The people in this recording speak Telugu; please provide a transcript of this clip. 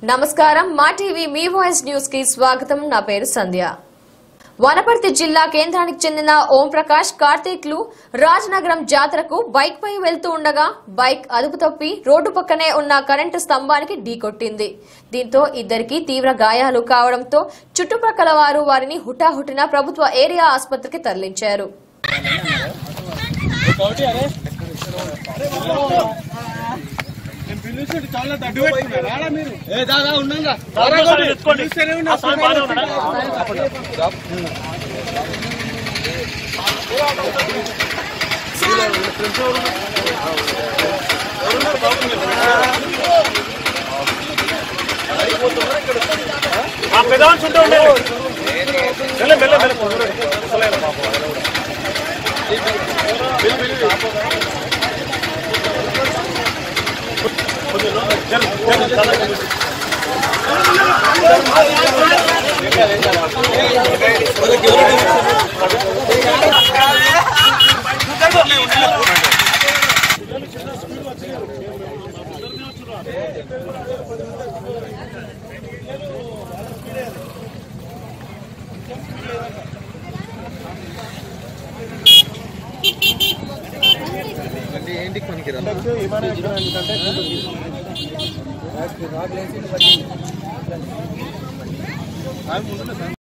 నమస్కారం మా టీవీ మీ వాయిస్ న్యూస్ కి స్వాగతం నా పేరు సంధ్య వనపర్తి జిల్లా కేంద్రానికి చెందిన ఓం ప్రకాష్ కార్తీక్ లు రాజనగరం జాతరకు బైక్ పై వెళ్తూ ఉండగా బైక్ అదుపు తప్పి రోడ్డు పక్కనే ఉన్న కరెంటు స్తంభానికి ఢీకొట్టింది దీంతో ఇద్దరికి తీవ్ర గాయాలు కావడంతో చుట్టుప్రక్కల వారు వారిని హుటాహుటిన ప్రభుత్వ ఏరియా ఆసుపత్రికి తరలించారు ఏ దాదా ఉండంగా ఆ పెదవాన్ని చుట్టూ ఉండేది మెల్ల మెల్ల మెల్ల అసలైన పాపం ఆయన కూడా. వెళ్ళు, వెళ్ళు, వెళ్ళు. కొంచెం లో- జర, జర, జర, జర. ఏంటి పనికి విమానం ఎక్కడం ఎందుకంటే